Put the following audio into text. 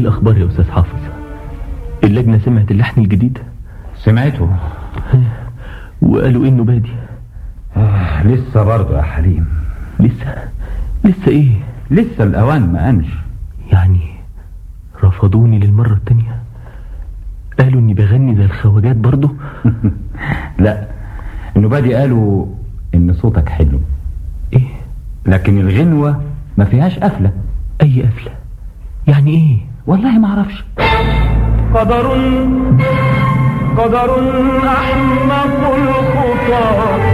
الأخبار يا أستاذ حافظ اللجنة سمعت اللحن الجديد سمعته وقالوا إنه بادي آه لسه برضه يا حليم لسه لسه إيه لسه الأوان ما قامش يعني رفضوني للمرة التانية قالوا إني بغني زي الخواجات برضه لا النبادي قالوا إن صوتك حلو إيه لكن الغنوة ما فيهاش قفلة أي قفلة يعني إيه والله ما اعرفش قدر قدر أحمق الخطى